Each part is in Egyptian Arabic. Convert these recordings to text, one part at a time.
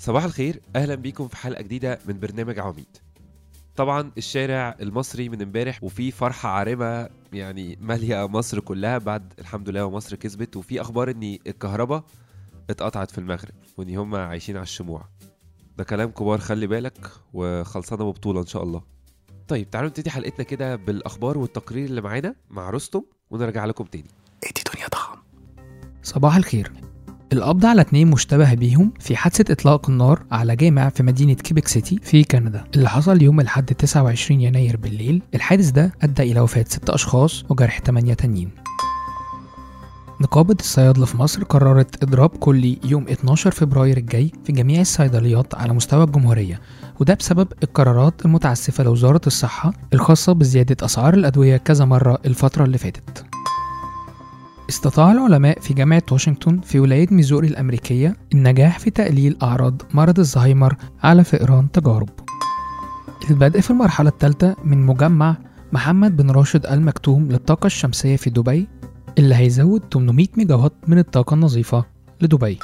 صباح الخير اهلا بيكم في حلقه جديده من برنامج عواميد طبعا الشارع المصري من امبارح وفي فرحه عارمه يعني ماليه مصر كلها بعد الحمد لله ومصر كسبت وفي اخبار ان الكهرباء اتقطعت في المغرب وان هم عايشين على الشموع ده كلام كبار خلي بالك وخلصانه ببطوله ان شاء الله طيب تعالوا نبتدي حلقتنا كده بالاخبار والتقرير اللي معانا مع رستم ونرجع لكم تاني ادي دنيا ضخم صباح الخير القبض على اتنين مشتبه بيهم في حادثة إطلاق النار على جامع في مدينة كيبك سيتي في كندا اللي حصل يوم الأحد 29 يناير بالليل الحادث ده أدى إلى وفاة ست أشخاص وجرح 8 تانيين نقابة الصيادلة في مصر قررت إضراب كلي يوم 12 فبراير الجاي في جميع الصيدليات على مستوى الجمهورية وده بسبب القرارات المتعسفة لوزارة الصحة الخاصة بزيادة أسعار الأدوية كذا مرة الفترة اللي فاتت استطاع العلماء في جامعة واشنطن في ولاية ميزوري الأمريكية النجاح في تقليل أعراض مرض الزهايمر على فئران تجارب البدء في المرحلة الثالثة من مجمع محمد بن راشد المكتوم للطاقة الشمسية في دبي اللي هيزود 800 ميجا وات من الطاقة النظيفة لدبي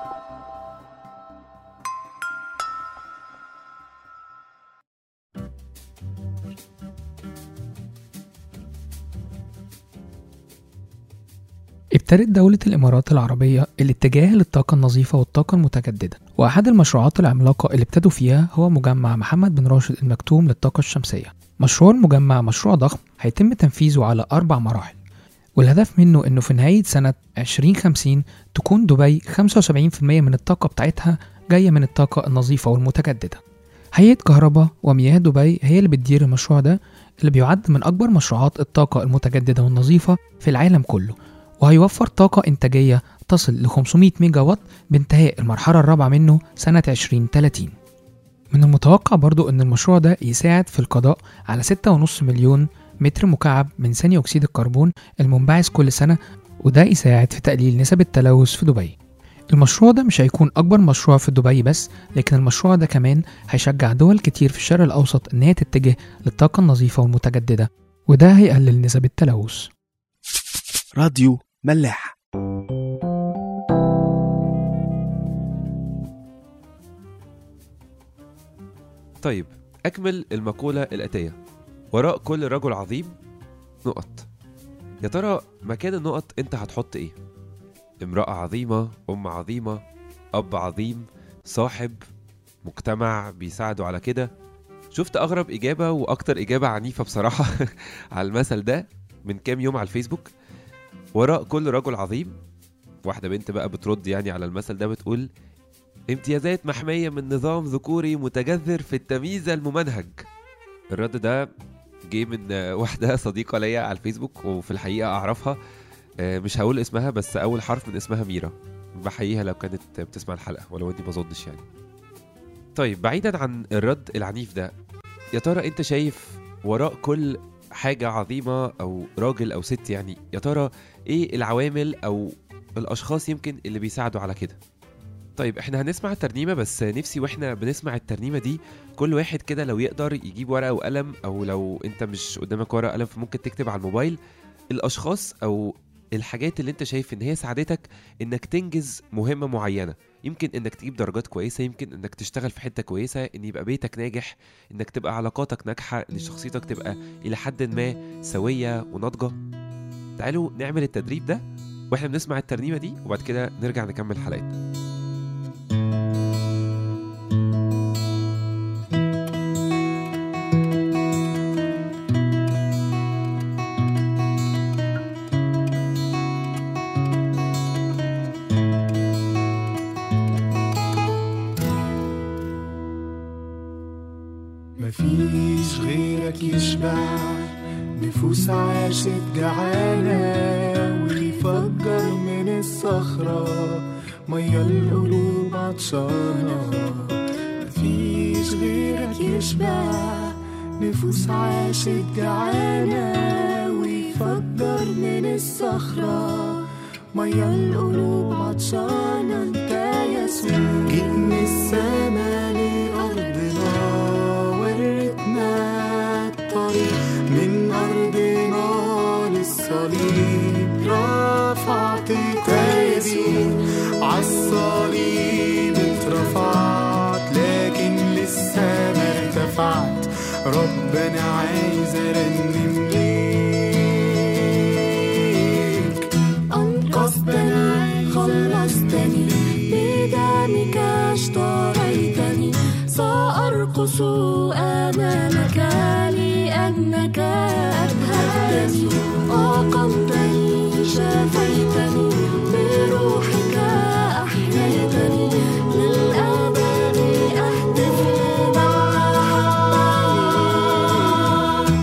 ابتدت دولة الإمارات العربية الاتجاه للطاقة النظيفة والطاقة المتجددة وأحد المشروعات العملاقة اللي ابتدوا فيها هو مجمع محمد بن راشد المكتوم للطاقة الشمسية مشروع المجمع مشروع ضخم هيتم تنفيذه على أربع مراحل والهدف منه إنه في نهاية سنة 2050 تكون دبي 75% من الطاقة بتاعتها جاية من الطاقة النظيفة والمتجددة هيئة كهرباء ومياه دبي هي اللي بتدير المشروع ده اللي بيعد من أكبر مشروعات الطاقة المتجددة والنظيفة في العالم كله وهيوفر طاقة إنتاجية تصل ل 500 ميجا وات بانتهاء المرحلة الرابعة منه سنة 2030 من المتوقع برضو أن المشروع ده يساعد في القضاء على 6.5 مليون متر مكعب من ثاني أكسيد الكربون المنبعث كل سنة وده يساعد في تقليل نسب التلوث في دبي المشروع ده مش هيكون أكبر مشروع في دبي بس لكن المشروع ده كمان هيشجع دول كتير في الشرق الأوسط إن هي تتجه للطاقة النظيفة والمتجددة وده هيقلل نسب التلوث راديو ملاح طيب أكمل المقولة الآتية وراء كل رجل عظيم نقط يا ترى مكان النقط أنت هتحط إيه؟ امرأة عظيمة أم عظيمة أب عظيم صاحب مجتمع بيساعدوا على كده شفت أغرب إجابة وأكتر إجابة عنيفة بصراحة على المثل ده من كام يوم على الفيسبوك وراء كل رجل عظيم واحدة بنت بقى بترد يعني على المثل ده بتقول امتيازات محمية من نظام ذكوري متجذر في التمييز الممنهج الرد ده جه من آه، واحدة صديقة ليا على الفيسبوك وفي الحقيقة أعرفها آه، مش هقول اسمها بس أول حرف من اسمها ميرا بحييها لو كانت بتسمع الحلقة ولو إني بظنش يعني طيب بعيدا عن الرد العنيف ده يا ترى أنت شايف وراء كل حاجة عظيمة أو راجل أو ست يعني يا ترى إيه العوامل أو الأشخاص يمكن اللي بيساعدوا على كده طيب احنا هنسمع الترنيمة بس نفسي واحنا بنسمع الترنيمة دي كل واحد كده لو يقدر يجيب ورقة وقلم او لو انت مش قدامك ورقة وقلم فممكن تكتب على الموبايل الاشخاص او الحاجات اللي انت شايف ان هي ساعدتك انك تنجز مهمة معينة يمكن انك تجيب درجات كويسة يمكن انك تشتغل في حتة كويسة ان يبقى بيتك ناجح انك تبقى علاقاتك ناجحة ان شخصيتك تبقى الى حد ما سوية وناضجة تعالوا نعمل التدريب ده واحنا بنسمع الترنيمة دي وبعد كده نرجع نكمل حلقتنا مفيش غيرك يشبع نفوس عاشت جعانة ويفجر من الصخرة مية القلوب عطشانة مفيش غيرك يشبع نفوس عاشت جعانة ويفجر من الصخرة مية القلوب عطشانة انت يسوع جيت من السما لأرضنا وريتنا الطريق من أرضنا للصليب رفعت تايبي عالصليب اترفعت نفعت ربنا عايز ارنم ليك أنقذتني خلصتني بدمك اشتريتني سأرقص أمامك لأنك أبهجتني أقمتني شفيتني بروحك أحييتني للأبد أهتف لمن أحبني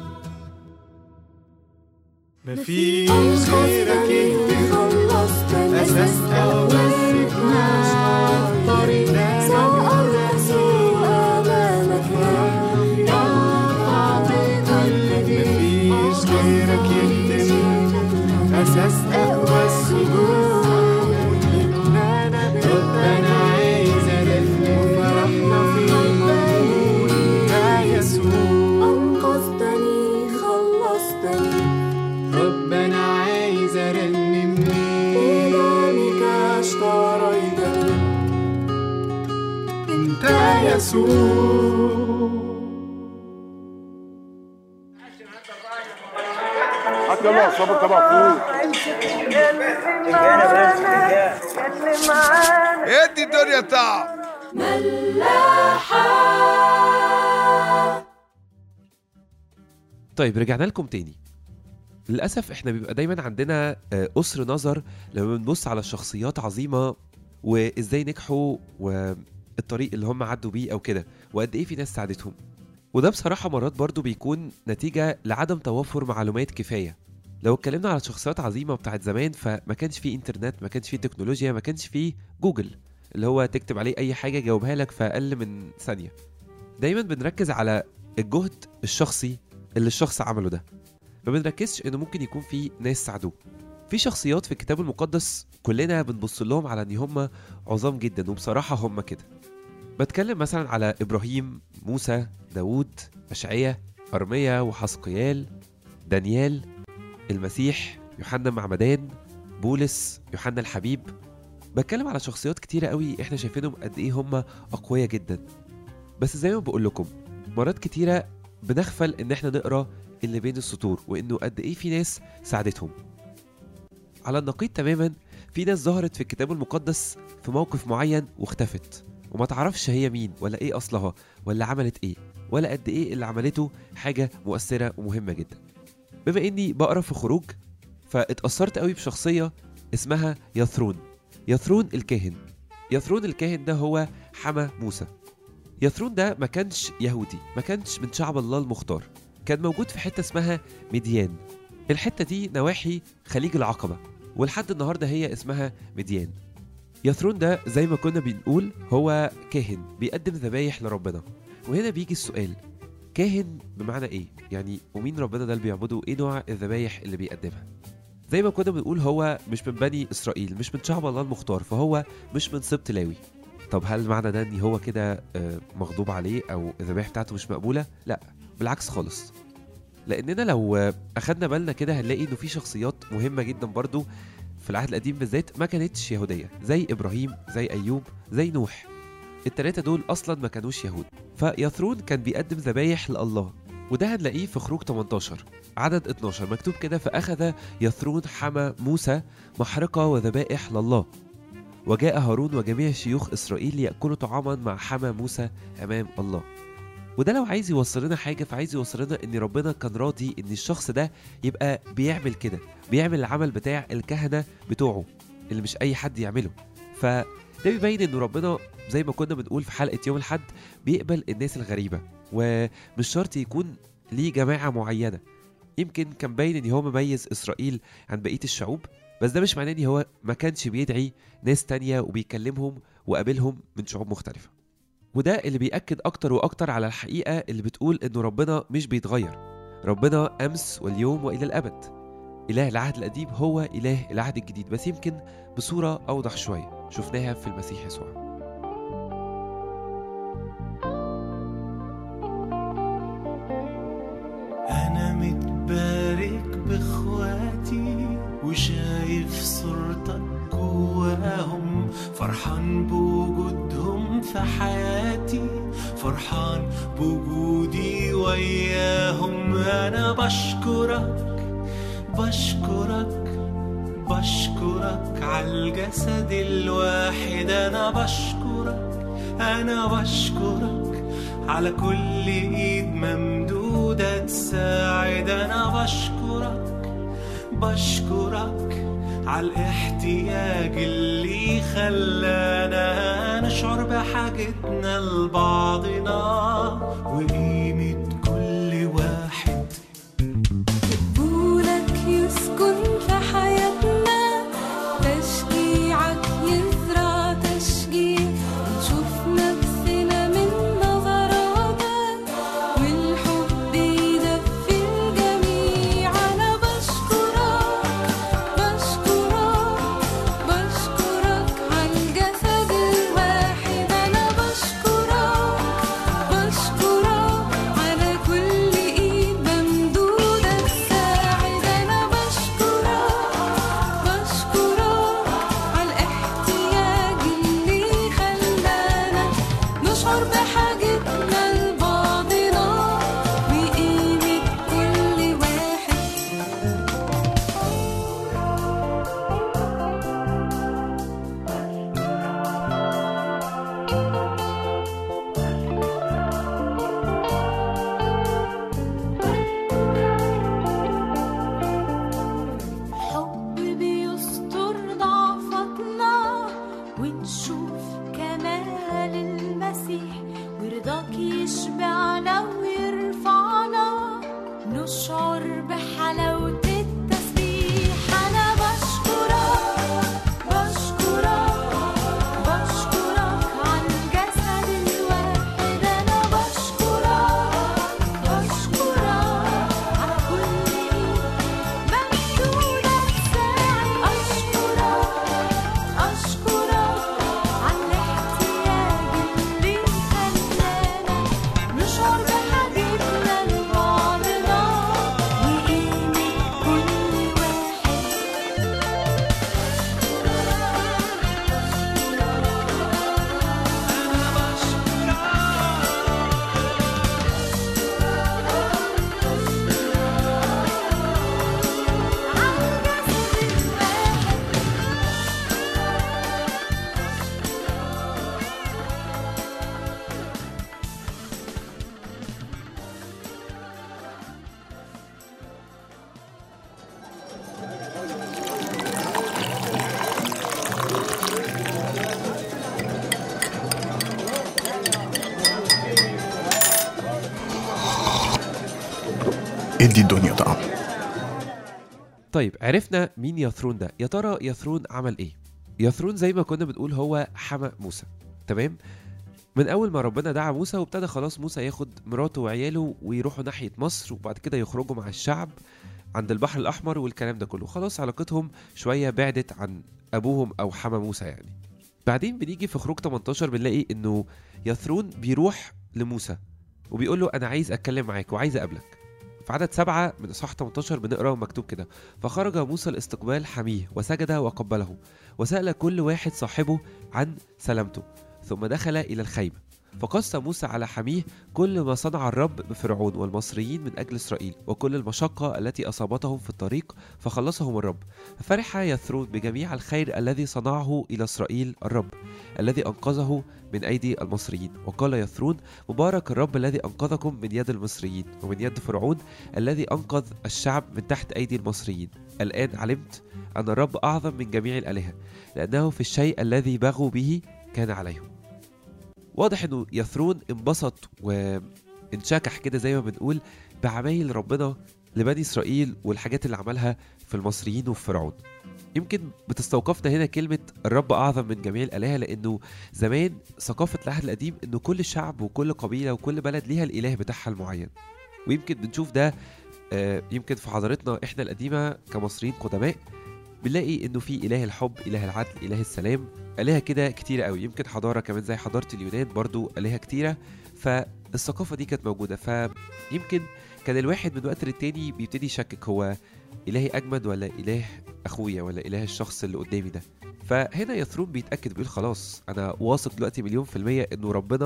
مفيش غيرك يهدي خلصتني أساس أوسكنا طريقنا سأرقص أمامك مفيش غيرك يهدي أساس أقوى السجود ربنا عايز ألف وفرحنا فيك يا يسوع أنقذتني خلصتني ربنا عايز أرنم بدمك اشتريتني انت يسوع حتى الله صبر تبع فوق ادي الدنيا تعب طيب رجعنا لكم تاني للأسف احنا بيبقى دايما عندنا آه، أسر نظر لما بنبص على الشخصيات عظيمة وازاي نجحوا والطريق اللي هم عدوا بيه او كده وقد ايه في ناس ساعدتهم وده بصراحة مرات برضو بيكون نتيجة لعدم توفر معلومات كفاية لو اتكلمنا على شخصيات عظيمة بتاعت زمان فما كانش فيه انترنت ما كانش فيه تكنولوجيا ما كانش فيه جوجل اللي هو تكتب عليه اي حاجة يجاوبها لك في اقل من ثانية دايما بنركز على الجهد الشخصي اللي الشخص عمله ده ما بنركزش انه ممكن يكون في ناس ساعدوه في شخصيات في الكتاب المقدس كلنا بنبص لهم على ان هم عظام جدا وبصراحه هم كده بتكلم مثلا على ابراهيم موسى داوود اشعيا ارميا وحسقيال دانيال المسيح يوحنا معمدان بولس يوحنا الحبيب بتكلم على شخصيات كتيرة قوي احنا شايفينهم قد ايه هم اقوياء جدا بس زي ما بقول لكم مرات كتيرة بنغفل ان احنا نقرا اللي بين السطور وانه قد ايه في ناس ساعدتهم على النقيض تماما في ناس ظهرت في الكتاب المقدس في موقف معين واختفت وما تعرفش هي مين ولا ايه اصلها ولا عملت ايه ولا قد ايه اللي عملته حاجة مؤثرة ومهمة جدا بما اني بقرا في خروج فاتأثرت قوي بشخصية اسمها يثرون يثرون الكاهن يثرون الكاهن ده هو حما موسى يثرون ده ما كانش يهودي ما كانش من شعب الله المختار كان موجود في حتة اسمها مديان الحتة دي نواحي خليج العقبة ولحد النهاردة هي اسمها مديان يثرون ده زي ما كنا بنقول هو كاهن بيقدم ذبايح لربنا وهنا بيجي السؤال كاهن بمعنى ايه يعني ومين ربنا ده اللي بيعبده ايه نوع الذبايح اللي بيقدمها زي ما كنا بنقول هو مش من بني اسرائيل مش من شعب الله المختار فهو مش من سبط لاوي طب هل معنى ده ان هو كده آه، مغضوب عليه او الذبائح بتاعته مش مقبوله لا بالعكس خالص لاننا لو آه، اخدنا بالنا كده هنلاقي انه في شخصيات مهمه جدا برضو في العهد القديم بالذات ما كانتش يهوديه زي ابراهيم زي ايوب زي نوح التلاتة دول اصلا ما كانوش يهود فيثرون كان بيقدم ذبايح لله وده هنلاقيه في خروج 18 عدد 12 مكتوب كده فأخذ يثرون حمى موسى محرقة وذبائح لله وجاء هارون وجميع شيوخ إسرائيل يأكلوا طعاما مع حمى موسى أمام الله وده لو عايز يوصل لنا حاجة فعايز يوصل لنا إن ربنا كان راضي إن الشخص ده يبقى بيعمل كده بيعمل العمل بتاع الكهنة بتوعه اللي مش أي حد يعمله فده بيبين إن ربنا زي ما كنا بنقول في حلقة يوم الحد بيقبل الناس الغريبة ومش شرط يكون ليه جماعة معينة يمكن كان باين ان هو مميز اسرائيل عن بقيه الشعوب بس ده مش معناه ان هو ما كانش بيدعي ناس تانية وبيكلمهم وقابلهم من شعوب مختلفه وده اللي بيأكد أكتر وأكتر على الحقيقة اللي بتقول إنه ربنا مش بيتغير ربنا أمس واليوم وإلى الأبد إله العهد القديم هو إله العهد الجديد بس يمكن بصورة أوضح شوية شفناها في المسيح يسوع أنا متبارك بإخواتي وشايف صورتك جواهم فرحان بوجودهم في حياتي فرحان بوجودي وياهم أنا بشكرك بشكرك بشكرك عالجسد الواحد أنا بشكرك أنا بشكرك على كل إيد ممدودة تساعد أنا بشكرك بشكرك على الاحتياج اللي خلانا نشعر بحاجتنا لبعضنا وقيمة كل واحد قبولك يسكن في حياتنا تشجيعك يزرع تشجيع نشوف نفسنا من نظراتك والحب يدفي الجميع أنا بشكرك بشكرك بشكرك عالجسد الواحد أنا بشكرك بشكرك على كل إيد ممدودة تساعد أنا بشكرك بشكرك على الاحتياج اللي خلانا نشعر بحاجتنا لبعضنا وقيمة كل واحد حب بيستر ضعفتنا ونشوف كمال المسيح ورضاك يشبعنا ويرفعنا نشعر بحلاوة التسبيح أنا بشكرك بشكرك بشكرك عالجسد الواحد أنا بشكرك بشكرك على كل إيد ممدودة تساعد أشكرك أشكرك على الاحتياج اللي خلانا نشعر بحاجتنا لبعضنا وقيمة كل واحد عالجسد الواحد ادي الدنيا طعم طيب عرفنا مين يثرون ده يا ترى يثرون عمل ايه يثرون زي ما كنا بنقول هو حمى موسى تمام من اول ما ربنا دعا موسى وابتدى خلاص موسى ياخد مراته وعياله ويروحوا ناحيه مصر وبعد كده يخرجوا مع الشعب عند البحر الاحمر والكلام ده كله خلاص علاقتهم شويه بعدت عن ابوهم او حمى موسى يعني بعدين بنيجي في خروج 18 بنلاقي انه يثرون بيروح لموسى وبيقول له انا عايز اتكلم معاك وعايز اقابلك في عدد سبعة من إصحاح 18 بنقرا مكتوب كده فخرج موسى لاستقبال حميه وسجد وقبله وسأل كل واحد صاحبه عن سلامته ثم دخل إلى الخيمة فقص موسى على حميه كل ما صنع الرب بفرعون والمصريين من أجل إسرائيل وكل المشقة التي أصابتهم في الطريق فخلصهم الرب ففرح يثرون بجميع الخير الذي صنعه إلى إسرائيل الرب الذي أنقذه من أيدي المصريين وقال يثرون مبارك الرب الذي أنقذكم من يد المصريين ومن يد فرعون الذي أنقذ الشعب من تحت أيدي المصريين الآن علمت أن الرب أعظم من جميع الآلهة لأنه في الشيء الذي بغوا به كان عليهم واضح أنه يثرون انبسط وانشكح كده زي ما بنقول بعمايل ربنا لبني إسرائيل والحاجات اللي عملها في المصريين وفي فرعون يمكن بتستوقفنا هنا كلمة الرب أعظم من جميع الآلهة لأنه زمان ثقافة العهد القديم إنه كل شعب وكل قبيلة وكل بلد ليها الإله بتاعها المعين ويمكن بنشوف ده آه، يمكن في حضارتنا احنا القديمه كمصريين قدماء بنلاقي انه في اله الحب اله العدل اله السلام الهه كده كتيره قوي يمكن حضاره كمان زي حضاره اليونان برضو الهه كتيره فالثقافه دي كانت موجوده فيمكن كان الواحد من وقت للتاني بيبتدي يشكك هو الهي اجمد ولا اله اخويا ولا اله الشخص اللي قدامي ده فهنا يثرون بيتاكد بيقول خلاص انا واثق دلوقتي مليون في الميه انه ربنا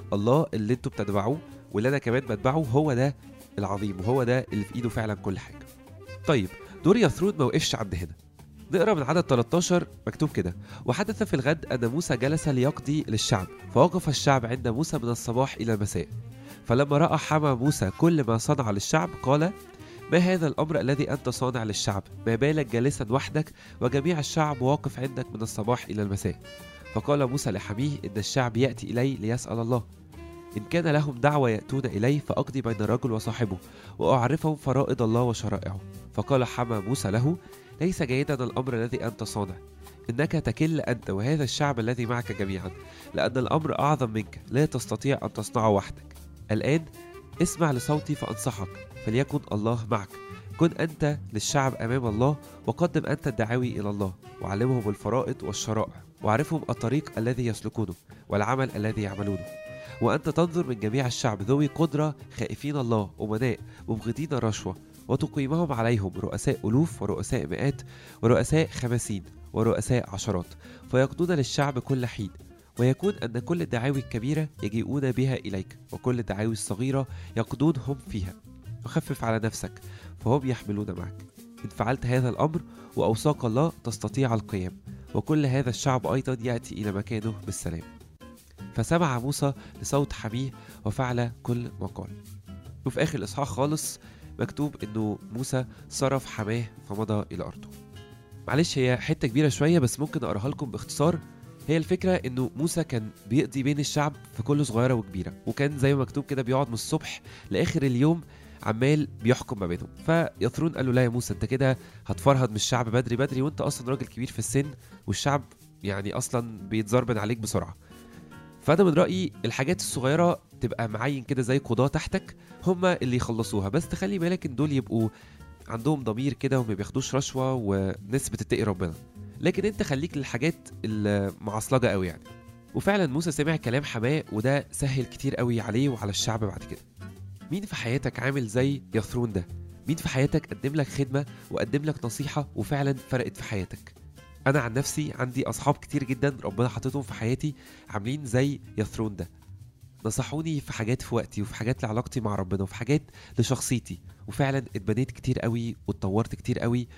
الله اللي انتوا بتتبعوه واللي انا كمان بتبعه هو ده العظيم وهو ده اللي في ايده فعلا كل حاجه طيب دور يثرون ما وقفش عند هنا نقرا من عدد 13 مكتوب كده وحدث في الغد ان موسى جلس ليقضي للشعب فوقف الشعب عند موسى من الصباح الى المساء فلما راى حمى موسى كل ما صنع للشعب قال ما هذا الامر الذي انت صانع للشعب ما بالك جالسا وحدك وجميع الشعب واقف عندك من الصباح الى المساء فقال موسى لحميه ان الشعب ياتي الي ليسال الله إن كان لهم دعوة يأتون إلي فأقضي بين الرجل وصاحبه وأعرفهم فرائض الله وشرائعه فقال حمى موسى له ليس جيدا الأمر الذي أنت صانع إنك تكل أنت وهذا الشعب الذي معك جميعا لأن الأمر أعظم منك لا تستطيع أن تصنعه وحدك الآن اسمع لصوتي فأنصحك فليكن الله معك كن أنت للشعب أمام الله وقدم أنت الدعاوي إلى الله وعلمهم الفرائض والشرائع وعرفهم الطريق الذي يسلكونه والعمل الذي يعملونه وأنت تنظر من جميع الشعب ذوي قدرة خائفين الله أمناء مبغضين الرشوة وتقيمهم عليهم رؤساء ألوف ورؤساء مئات ورؤساء خمسين ورؤساء عشرات فيقضون للشعب كل حين ويكون أن كل الدعاوي الكبيرة يجيئون بها إليك وكل الدعاوي الصغيرة يقضون هم فيها وخفف على نفسك فهم يحملون معك إن فعلت هذا الأمر وأوصاك الله تستطيع القيام وكل هذا الشعب أيضا يأتي إلى مكانه بالسلام فسمع موسى لصوت حميه وفعل كل ما قال وفي آخر الإصحاح خالص مكتوب إنه موسى صرف حماه فمضى إلى أرضه معلش هي حتة كبيرة شوية بس ممكن أقراها لكم باختصار هي الفكرة إنه موسى كان بيقضي بين الشعب في كل صغيرة وكبيرة وكان زي ما مكتوب كده بيقعد من الصبح لآخر اليوم عمال بيحكم ما بينهم فيثرون قال له لا يا موسى انت كده هتفرهد من الشعب بدري بدري وانت اصلا راجل كبير في السن والشعب يعني اصلا بيتزربن عليك بسرعه فانا من رايي الحاجات الصغيره تبقى معين كده زي قضاه تحتك هم اللي يخلصوها بس تخلي بالك ان دول يبقوا عندهم ضمير كده وما بياخدوش رشوه وناس بتتقي ربنا لكن انت خليك للحاجات المعصلجه قوي يعني وفعلا موسى سمع كلام حماه وده سهل كتير قوي عليه وعلى الشعب بعد كده مين في حياتك عامل زي يثرون ده مين في حياتك قدم لك خدمه وقدم لك نصيحه وفعلا فرقت في حياتك انا عن نفسي عندي اصحاب كتير جدا ربنا حاططهم في حياتي عاملين زي يثرون ده نصحوني في حاجات في وقتي وفي حاجات لعلاقتي مع ربنا وفي حاجات لشخصيتي وفعلا اتبنيت كتير قوي واتطورت كتير قوي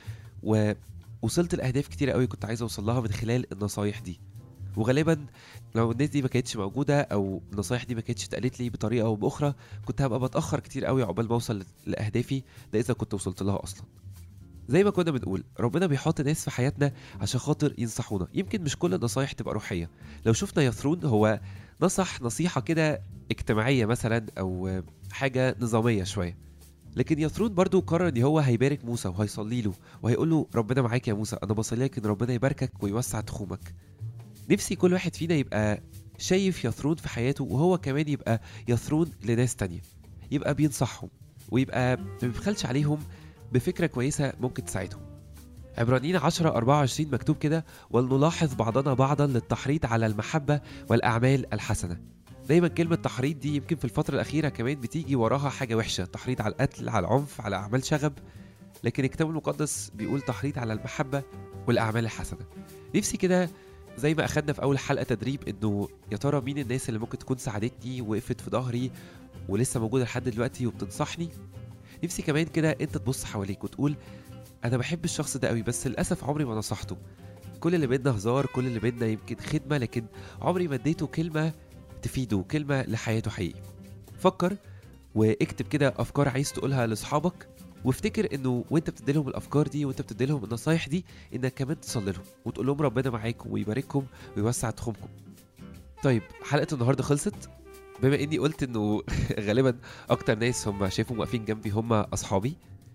ووصلت لاهداف كتير قوي كنت عايز اوصل لها من خلال النصايح دي وغالبا لو الناس دي ما كانتش موجوده او النصايح دي ما كانتش اتقالت لي بطريقه او باخرى كنت هبقى بتاخر كتير قوي عقبال ما اوصل لاهدافي ده اذا كنت وصلت لها اصلا زي ما كنا بنقول ربنا بيحط ناس في حياتنا عشان خاطر ينصحونا يمكن مش كل النصايح تبقى روحيه لو شفنا يثرون هو نصح نصيحه كده اجتماعيه مثلا او حاجه نظاميه شويه لكن يثرون برضو قرر ان هو هيبارك موسى وهيصلي له وهيقول له ربنا معاك يا موسى انا بصلي لك ان ربنا يباركك ويوسع تخومك نفسي كل واحد فينا يبقى شايف يثرون في حياته وهو كمان يبقى يثرون لناس تانية يبقى بينصحهم ويبقى ما بيبخلش عليهم بفكرة كويسة ممكن تساعدهم عبرانيين 10 24 مكتوب كده ولنلاحظ بعضنا بعضا للتحريض على المحبة والأعمال الحسنة دايما كلمة تحريض دي يمكن في الفترة الأخيرة كمان بتيجي وراها حاجة وحشة تحريض على القتل على العنف على أعمال شغب لكن الكتاب المقدس بيقول تحريض على المحبة والأعمال الحسنة نفسي كده زي ما اخدنا في اول حلقه تدريب انه يا ترى مين الناس اللي ممكن تكون ساعدتني وقفت في ظهري ولسه موجوده لحد دلوقتي وبتنصحني نفسي كمان كده انت تبص حواليك وتقول انا بحب الشخص ده قوي بس للاسف عمري ما نصحته كل اللي بينا هزار كل اللي بينا يمكن خدمه لكن عمري ما اديته كلمه تفيده كلمه لحياته حقيقي فكر واكتب كده افكار عايز تقولها لاصحابك وافتكر انه وانت بتدي لهم الافكار دي وانت بتدي لهم النصايح دي انك كمان تصلي لهم وتقول لهم ربنا معاكم ويبارككم ويوسع تخومكم طيب حلقه النهارده خلصت بما اني قلت انه غالبا اكتر ناس هم شايفهم واقفين جنبي هم اصحابي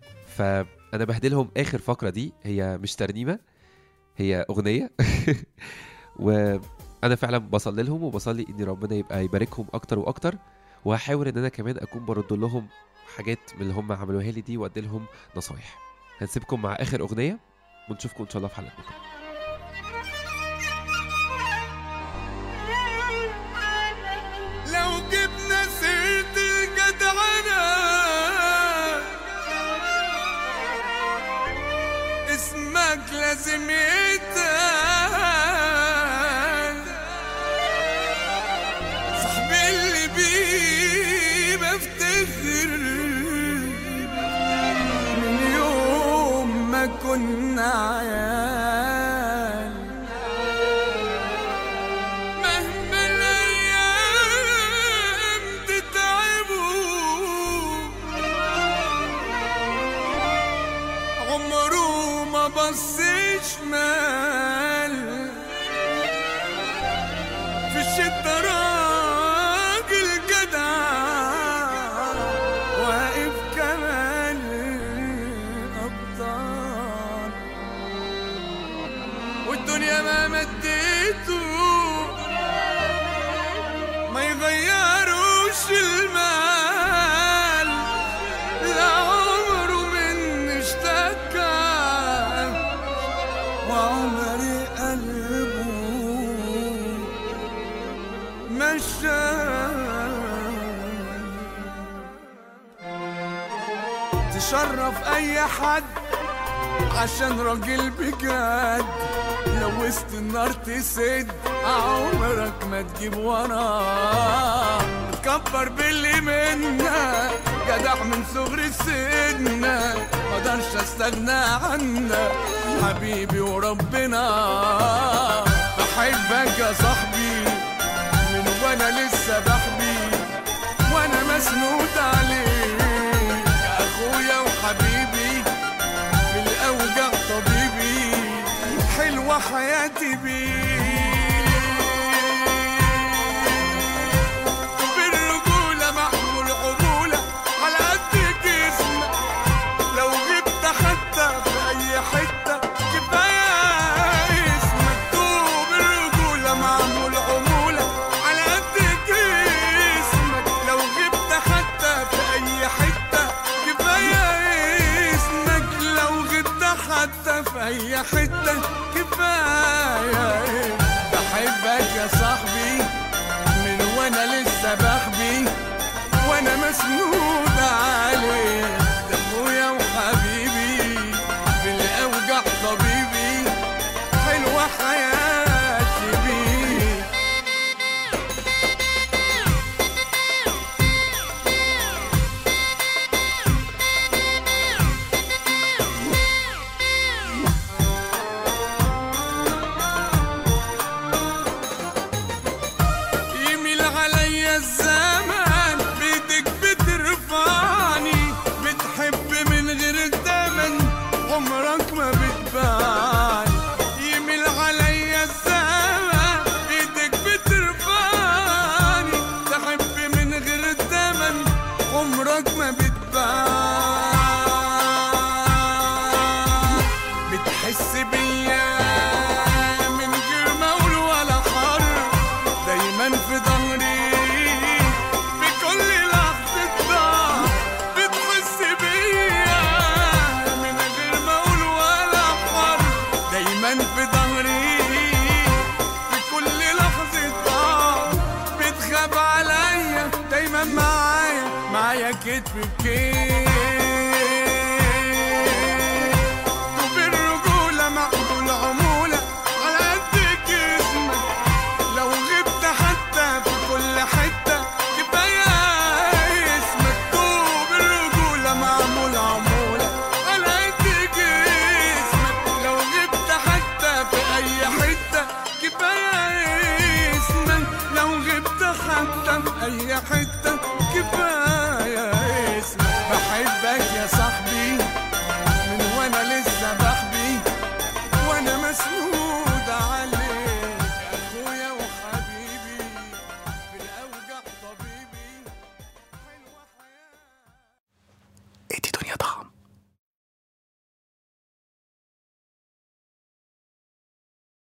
فانا بهدلهم اخر فقره دي هي مش ترنيمه هي اغنيه وانا فعلا بصلي لهم وبصلي ان ربنا يبقى يباركهم اكتر واكتر وهحاول ان انا كمان اكون برد لهم حاجات من اللي هم عملوها لي دي وادي لهم نصايح هنسيبكم مع اخر اغنيه ونشوفكم ان شاء الله في حلقه بكره لو جبنا سيرة الجدعنة اسمك لازم يتقال صاحبي اللي نفتخر من يوم ما كنا عيال مهما الايام تتعبوا عمره ما بص شمال في الشدة راجل جدع واقف كمان أبطال والدنيا ما مديته ما يغيروش المال لا عمره من اشتكى وعمري قلبه مشى تشرف اي حد عشان راجل بجد لو وسط النار تسد عمرك ما تجيب وراه تكبر باللي منا جدع من صغر سننا مقدرش استغنى عنك حبيبي وربنا بحبك يا صاحبي من وانا لسه بحبي وانا مسنود عليك يا اخويا وحبيبي في الاوجع طبيبي حلوه حياتي بيك بالرجوله محمول عموله على قد جسمك لو غبت حتى في اي حته كفايه اسمك دوب الرجوله معمول عموله على قد جسمك لو غبت حتى في اي حته كفايه اسمك لو غبت حتى في اي حته كفايه بحبك يا صاحبي من وانا لسه بحبي وانا مسنود عليك ده اخويا وحبيبي في الاوجع طبيبي حلوه حياتي بيك يميل عليا الزمان بيدك بترفعني بتحب من غير الدمن عمرك ما بتبان يميل عليا الزمان بيدك بترفعني تحب من غير الدمن عمرك ما بتبان بتحس بيا من غير ما اقول ولا حرف دايما في ظهري في كل لحظة ضعف بتحس بيا من غير ما اقول ولا حرف دايما في ظهري في كل لحظة ضعف بتخاف عليا دايما معايا معايا كتف بكتف وبالرجولة مقبول عمولة على قد جسمك لو غبت حتى في كل حتة كفاية اسمك طوب الرجولة معمول عمولة على قد جسمك لو غبت حتى في أي حتة كفاية اسمك لو غبت حتى في أي حتة كفاية اسمك بحبك يا صاحبي من وانا لسه بحبي وانا مسنود